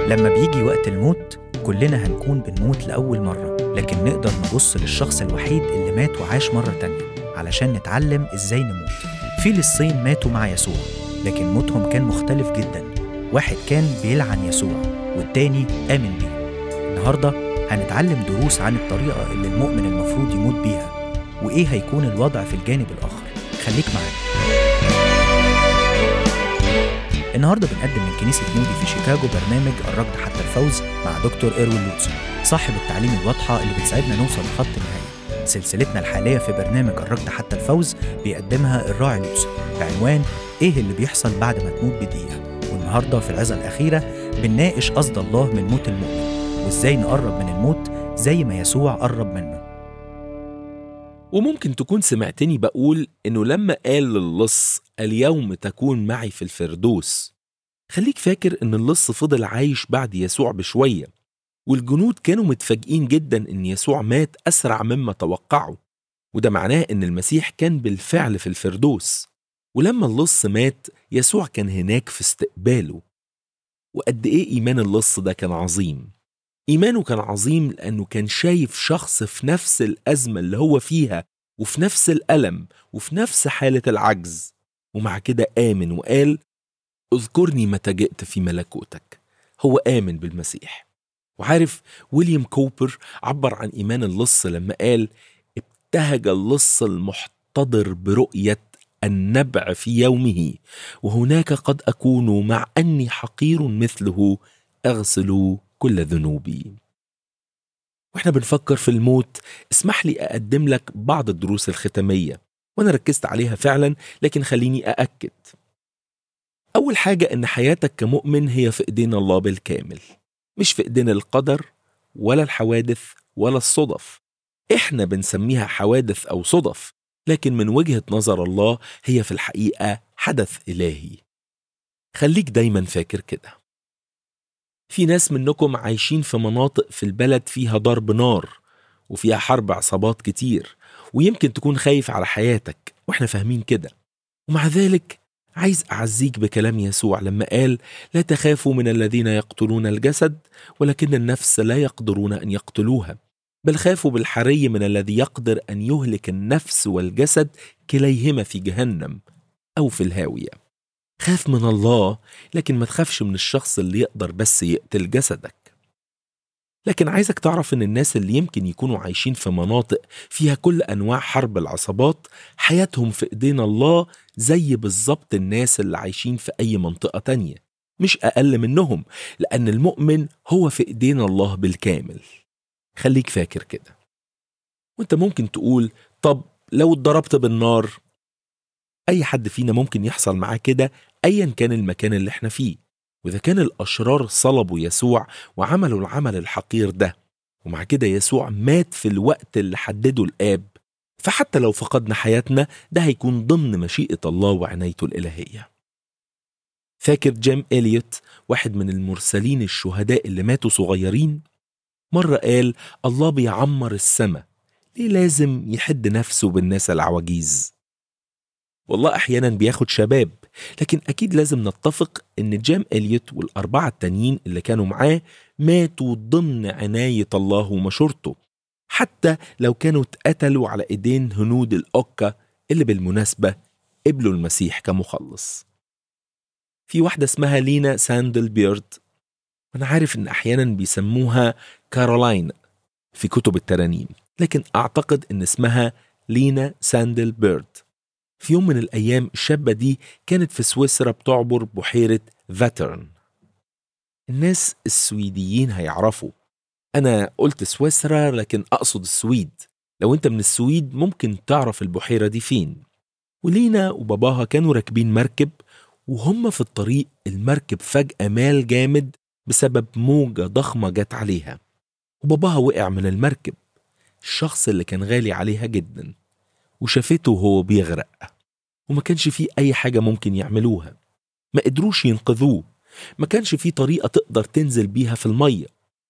لما بيجي وقت الموت كلنا هنكون بنموت لأول مرة لكن نقدر نبص للشخص الوحيد اللي مات وعاش مرة تانية علشان نتعلم إزاي نموت فيلسطين ماتوا مع يسوع لكن موتهم كان مختلف جدا واحد كان بيلعن يسوع والتاني آمن بيه النهاردة هنتعلم دروس عن الطريقة اللي المؤمن المفروض يموت بيها وإيه هيكون الوضع في الجانب الآخر خليك معانا النهارده بنقدم من كنيسة مودي في شيكاغو برنامج الركض حتى الفوز مع دكتور إيروين لوتسون صاحب التعليم الواضحة اللي بتساعدنا نوصل لخط النهاية سلسلتنا الحالية في برنامج الركض حتى الفوز بيقدمها الراعي لوتسون بعنوان إيه اللي بيحصل بعد ما تموت بدقيقة والنهارده في العظة الأخيرة بنناقش قصد الله من موت المؤمن وإزاي نقرب من الموت زي ما يسوع قرب منه وممكن تكون سمعتني بقول إنه لما قال للص اليوم تكون معي في الفردوس خليك فاكر إن اللص فضل عايش بعد يسوع بشوية والجنود كانوا متفاجئين جدا إن يسوع مات أسرع مما توقعوا وده معناه إن المسيح كان بالفعل في الفردوس ولما اللص مات يسوع كان هناك في استقباله وقد إيه إيمان اللص ده كان عظيم إيمانه كان عظيم لأنه كان شايف شخص في نفس الأزمة اللي هو فيها وفي نفس الألم وفي نفس حالة العجز ومع كده آمن وقال اذكرني متى جئت في ملكوتك هو آمن بالمسيح وعارف ويليام كوبر عبر عن إيمان اللص لما قال ابتهج اللص المحتضر برؤية النبع في يومه وهناك قد أكون مع أني حقير مثله أغسل كل ذنوبي واحنا بنفكر في الموت اسمح لي أقدم لك بعض الدروس الختامية وأنا ركزت عليها فعلا لكن خليني أأكد أول حاجة إن حياتك كمؤمن هي في إيدين الله بالكامل مش في إيدين القدر ولا الحوادث ولا الصدف إحنا بنسميها حوادث أو صدف لكن من وجهة نظر الله هي في الحقيقة حدث إلهي خليك دايما فاكر كده في ناس منكم عايشين في مناطق في البلد فيها ضرب نار وفيها حرب عصابات كتير ويمكن تكون خايف على حياتك واحنا فاهمين كده ومع ذلك عايز أعزيك بكلام يسوع لما قال لا تخافوا من الذين يقتلون الجسد ولكن النفس لا يقدرون أن يقتلوها بل خافوا بالحري من الذي يقدر أن يهلك النفس والجسد كليهما في جهنم أو في الهاوية خاف من الله لكن ما تخافش من الشخص اللي يقدر بس يقتل جسدك لكن عايزك تعرف ان الناس اللي يمكن يكونوا عايشين في مناطق فيها كل انواع حرب العصابات حياتهم في ايدين الله زي بالظبط الناس اللي عايشين في اي منطقة تانية مش اقل منهم لان المؤمن هو في ايدين الله بالكامل خليك فاكر كده وانت ممكن تقول طب لو اتضربت بالنار اي حد فينا ممكن يحصل معاه كده ايا كان المكان اللي احنا فيه واذا كان الاشرار صلبوا يسوع وعملوا العمل الحقير ده ومع كده يسوع مات في الوقت اللي حدده الاب فحتى لو فقدنا حياتنا ده هيكون ضمن مشيئه الله وعنايته الالهيه فاكر جيم إليوت واحد من المرسلين الشهداء اللي ماتوا صغيرين مرة قال الله بيعمر السماء ليه لازم يحد نفسه بالناس العواجيز والله أحيانا بياخد شباب لكن أكيد لازم نتفق إن جام إليوت والأربعة التانيين اللي كانوا معاه ماتوا ضمن عناية الله ومشورته حتى لو كانوا اتقتلوا على إيدين هنود الأوكا اللي بالمناسبة قبلوا المسيح كمخلص في واحدة اسمها لينا ساندل بيرد أنا عارف إن أحيانا بيسموها كارولاين في كتب الترانيم لكن أعتقد إن اسمها لينا ساندل بيرد في يوم من الأيام الشابة دي كانت في سويسرا بتعبر بحيرة فاترن الناس السويديين هيعرفوا أنا قلت سويسرا لكن أقصد السويد لو أنت من السويد ممكن تعرف البحيرة دي فين ولينا وباباها كانوا راكبين مركب وهم في الطريق المركب فجأة مال جامد بسبب موجة ضخمة جت عليها وباباها وقع من المركب الشخص اللي كان غالي عليها جدا وشافته وهو بيغرق وما كانش فيه أي حاجة ممكن يعملوها ما قدروش ينقذوه ما كانش فيه طريقة تقدر تنزل بيها في المية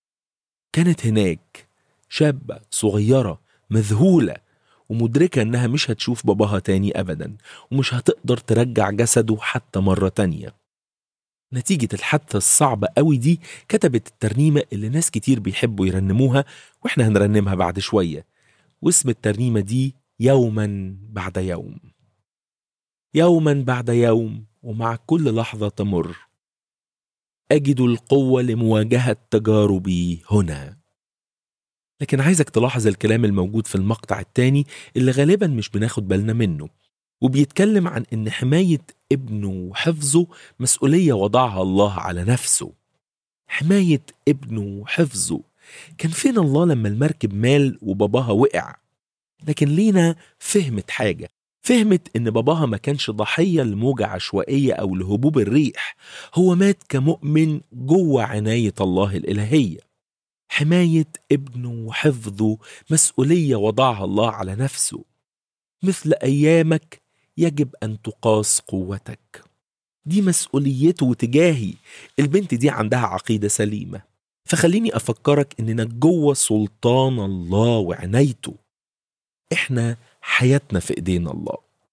كانت هناك شابة صغيرة مذهولة ومدركة إنها مش هتشوف باباها تاني أبدا ومش هتقدر ترجع جسده حتى مرة تانية نتيجة الحادثة الصعبة قوي دي كتبت الترنيمة اللي ناس كتير بيحبوا يرنموها واحنا هنرنمها بعد شوية واسم الترنيمة دي يوما بعد يوم يوما بعد يوم ومع كل لحظة تمر أجد القوة لمواجهة تجاربي هنا لكن عايزك تلاحظ الكلام الموجود في المقطع التاني اللي غالبا مش بناخد بالنا منه وبيتكلم عن ان حماية ابنه وحفظه مسؤولية وضعها الله على نفسه حماية ابنه وحفظه كان فين الله لما المركب مال وباباها وقع لكن لينا فهمت حاجة فهمت ان باباها ما كانش ضحية لموجة عشوائية او لهبوب الريح هو مات كمؤمن جوه عناية الله الإلهية حماية ابنه وحفظه مسؤولية وضعها الله على نفسه مثل أيامك يجب أن تقاس قوتك دي مسؤوليته تجاهي البنت دي عندها عقيدة سليمة فخليني أفكرك إننا جوه سلطان الله وعنايته إحنا حياتنا في إيدينا الله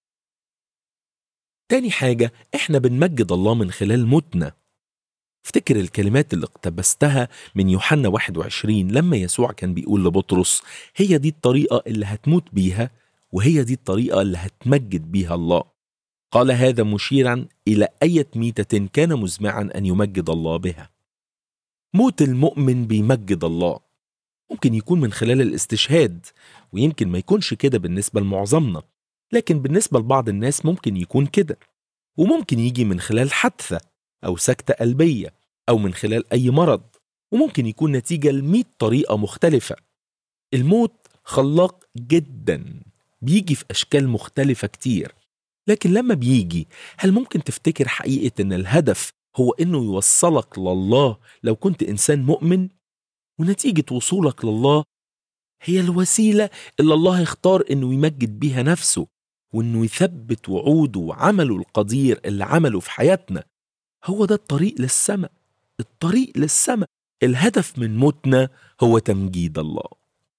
تاني حاجة إحنا بنمجد الله من خلال موتنا افتكر الكلمات اللي اقتبستها من يوحنا 21 لما يسوع كان بيقول لبطرس هي دي الطريقة اللي هتموت بيها وهي دي الطريقة اللي هتمجد بيها الله قال هذا مشيرا إلى أية ميتة كان مزمعا أن يمجد الله بها موت المؤمن بيمجد الله ممكن يكون من خلال الاستشهاد ويمكن ما يكونش كده بالنسبة لمعظمنا لكن بالنسبة لبعض الناس ممكن يكون كده وممكن يجي من خلال حادثة أو سكتة قلبية أو من خلال أي مرض وممكن يكون نتيجة لمئة طريقة مختلفة الموت خلاق جدا بيجي في أشكال مختلفة كتير لكن لما بيجي هل ممكن تفتكر حقيقة إن الهدف هو إنه يوصلك لله لو كنت إنسان مؤمن ونتيجة وصولك لله هي الوسيلة اللي الله اختار إنه يمجد بيها نفسه وإنه يثبت وعوده وعمله القدير اللي عمله في حياتنا هو ده الطريق للسماء الطريق للسماء الهدف من موتنا هو تمجيد الله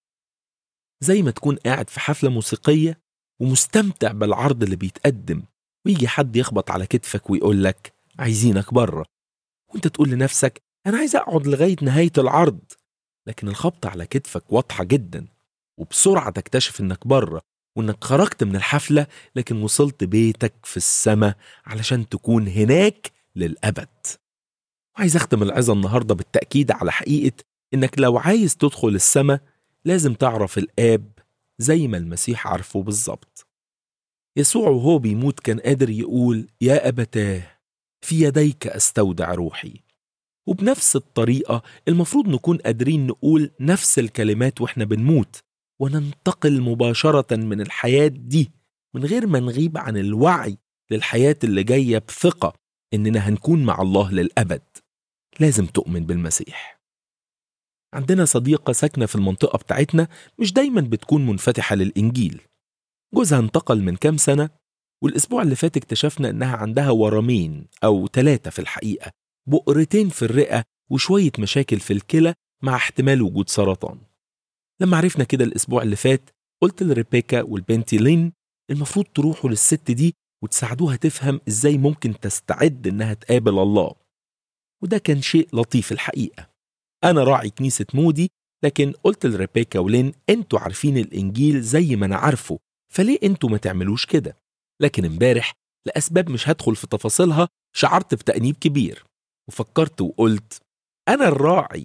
زي ما تكون قاعد في حفلة موسيقية ومستمتع بالعرض اللي بيتقدم ويجي حد يخبط على كتفك ويقول لك عايزينك بره وانت تقول لنفسك انا عايز اقعد لغاية نهاية العرض لكن الخبطة على كتفك واضحة جدا وبسرعة تكتشف انك بره وانك خرجت من الحفلة لكن وصلت بيتك في السماء علشان تكون هناك للأبد وعايز أختم العظة النهاردة بالتأكيد على حقيقة إنك لو عايز تدخل السماء لازم تعرف الآب زي ما المسيح عارفه بالظبط يسوع وهو بيموت كان قادر يقول يا أبتاه في يديك أستودع روحي وبنفس الطريقة المفروض نكون قادرين نقول نفس الكلمات وإحنا بنموت وننتقل مباشرة من الحياة دي من غير ما نغيب عن الوعي للحياة اللي جاية بثقة إننا هنكون مع الله للأبد لازم تؤمن بالمسيح عندنا صديقة ساكنة في المنطقة بتاعتنا مش دايما بتكون منفتحة للإنجيل جوزها انتقل من كام سنة والأسبوع اللي فات اكتشفنا إنها عندها ورمين أو ثلاثة في الحقيقة بؤرتين في الرئة وشوية مشاكل في الكلى مع احتمال وجود سرطان لما عرفنا كده الأسبوع اللي فات قلت لريبيكا والبنتي لين المفروض تروحوا للست دي وتساعدوها تفهم ازاي ممكن تستعد انها تقابل الله وده كان شيء لطيف الحقيقة أنا راعي كنيسة مودي لكن قلت لريبيكا ولين انتوا عارفين الإنجيل زي ما أنا عارفه فليه انتوا ما تعملوش كده لكن امبارح لأسباب مش هدخل في تفاصيلها شعرت بتأنيب كبير وفكرت وقلت أنا الراعي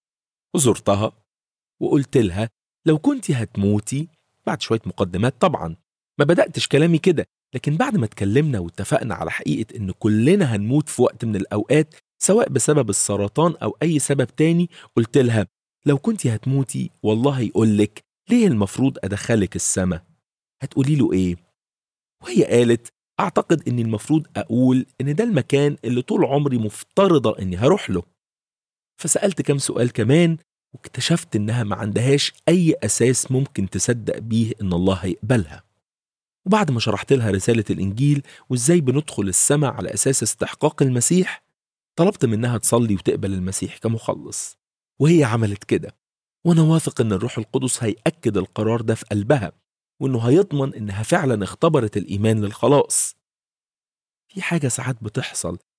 وزرتها وقلت لها لو كنت هتموتي بعد شوية مقدمات طبعا ما بدأتش كلامي كده لكن بعد ما اتكلمنا واتفقنا على حقيقة إن كلنا هنموت في وقت من الأوقات سواء بسبب السرطان أو أي سبب تاني قلت لها لو كنت هتموتي والله يقولك ليه المفروض أدخلك السما هتقولي له إيه وهي قالت أعتقد إني المفروض أقول إن ده المكان اللي طول عمري مفترضة إني هروح له فسألت كم سؤال كمان واكتشفت إنها ما عندهاش أي أساس ممكن تصدق بيه إن الله هيقبلها وبعد ما شرحت لها رسالة الإنجيل وإزاي بندخل السماء على أساس استحقاق المسيح طلبت منها تصلي وتقبل المسيح كمخلص وهي عملت كده وأنا واثق إن الروح القدس هيأكد القرار ده في قلبها وإنه هيضمن إنها فعلا اختبرت الإيمان للخلاص في حاجة ساعات بتحصل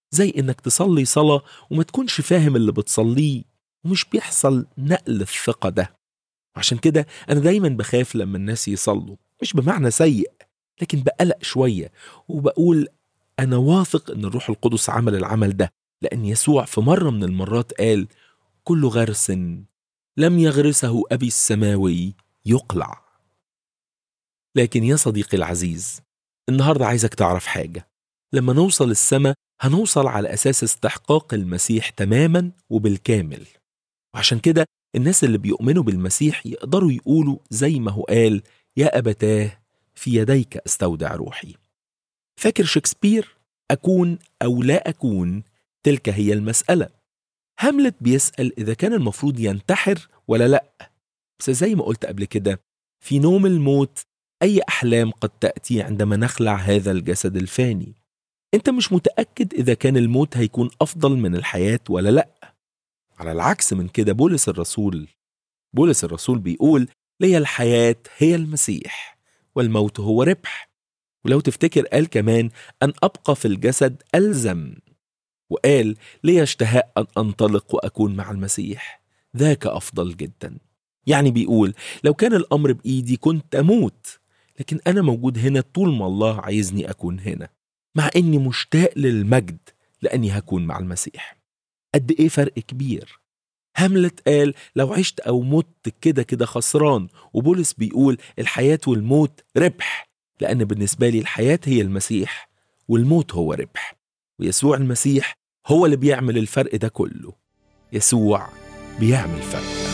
زي إنك تصلي صلاة وما تكونش فاهم اللي بتصليه ومش بيحصل نقل الثقة ده عشان كده أنا دايما بخاف لما الناس يصلوا مش بمعنى سيء لكن بقلق شوية وبقول أنا واثق إن الروح القدس عمل العمل ده لأن يسوع في مرة من المرات قال كل غرس لم يغرسه أبي السماوي يقلع لكن يا صديقي العزيز النهاردة عايزك تعرف حاجة لما نوصل السماء هنوصل على أساس استحقاق المسيح تماما وبالكامل وعشان كده الناس اللي بيؤمنوا بالمسيح يقدروا يقولوا زي ما هو قال يا أبتاه في يديك أستودع روحي فاكر شكسبير أكون أو لا أكون تلك هي المسألة هاملت بيسأل إذا كان المفروض ينتحر ولا لأ بس زي ما قلت قبل كده في نوم الموت أي أحلام قد تأتي عندما نخلع هذا الجسد الفاني أنت مش متأكد إذا كان الموت هيكون أفضل من الحياة ولا لأ على العكس من كده بولس الرسول بولس الرسول بيقول لي الحياة هي المسيح والموت هو ربح ولو تفتكر قال كمان أن أبقى في الجسد ألزم وقال لي اشتهاء أن أنطلق وأكون مع المسيح ذاك أفضل جدا يعني بيقول لو كان الأمر بإيدي كنت أموت لكن أنا موجود هنا طول ما الله عايزني أكون هنا مع إني مشتاق للمجد لأني هكون مع المسيح قد إيه فرق كبير هاملت قال لو عشت أو مت كده كده خسران وبولس بيقول الحياة والموت ربح لأن بالنسبة لي الحياة هي المسيح والموت هو ربح ويسوع المسيح هو اللي بيعمل الفرق ده كله يسوع بيعمل فرق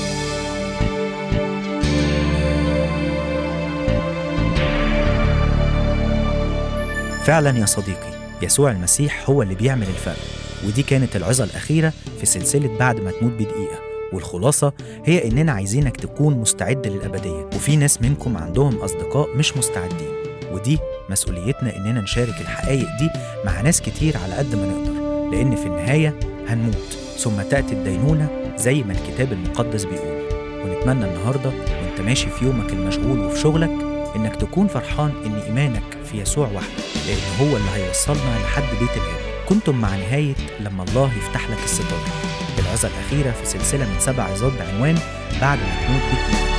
فعلا يا صديقي يسوع المسيح هو اللي بيعمل الفرق ودي كانت العظة الأخيرة في سلسلة بعد ما تموت بدقيقة والخلاصة هي إننا عايزينك تكون مستعد للأبدية وفي ناس منكم عندهم أصدقاء مش مستعدين ودي مسؤوليتنا إننا نشارك الحقائق دي مع ناس كتير على قد ما نقدر لأن في النهاية هنموت ثم تأتي الدينونة زي ما الكتاب المقدس بيقول ونتمنى النهاردة وانت ماشي في يومك المشغول وفي شغلك إنك تكون فرحان إن إيمانك في يسوع وحده لأن هو اللي هيوصلنا لحد بيت الآب كنتم مع نهاية لما الله يفتح لك الستار العظة الأخيرة في سلسلة من سبع عظات بعنوان بعد ما تموت بدقيقة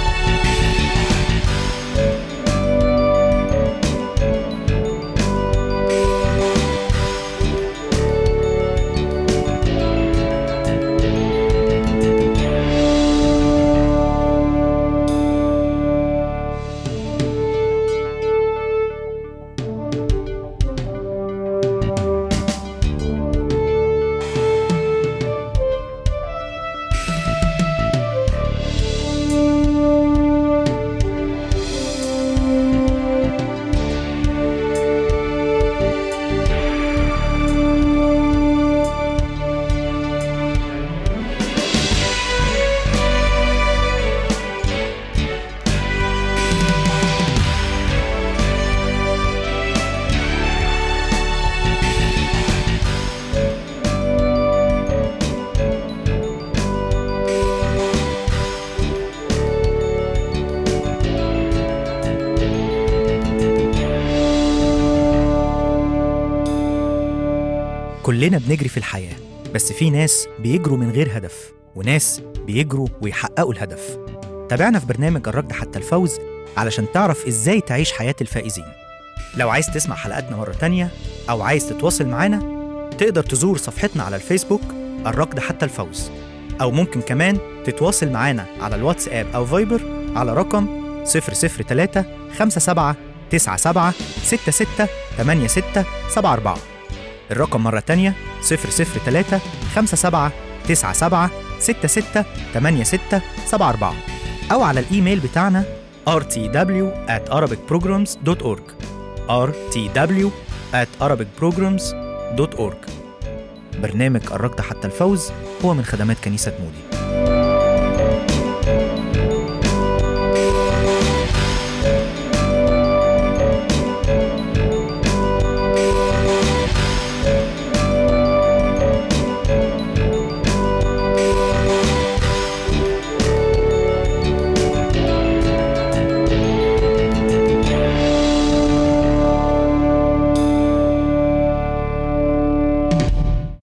كلنا بنجري في الحياة بس في ناس بيجروا من غير هدف وناس بيجروا ويحققوا الهدف تابعنا في برنامج الركض حتى الفوز علشان تعرف ازاي تعيش حياة الفائزين لو عايز تسمع حلقاتنا مرة تانية أو عايز تتواصل معانا تقدر تزور صفحتنا على الفيسبوك الركض حتى الفوز أو ممكن كمان تتواصل معانا على الواتساب أو فايبر على رقم 003 57 97 66 86 74 الرقم مرة تانية 003 57 97 66 86 74 أو على الإيميل بتاعنا rtw at arabicprograms.org rtw at arabicprograms.org برنامج الركض حتى الفوز هو من خدمات كنيسة مودي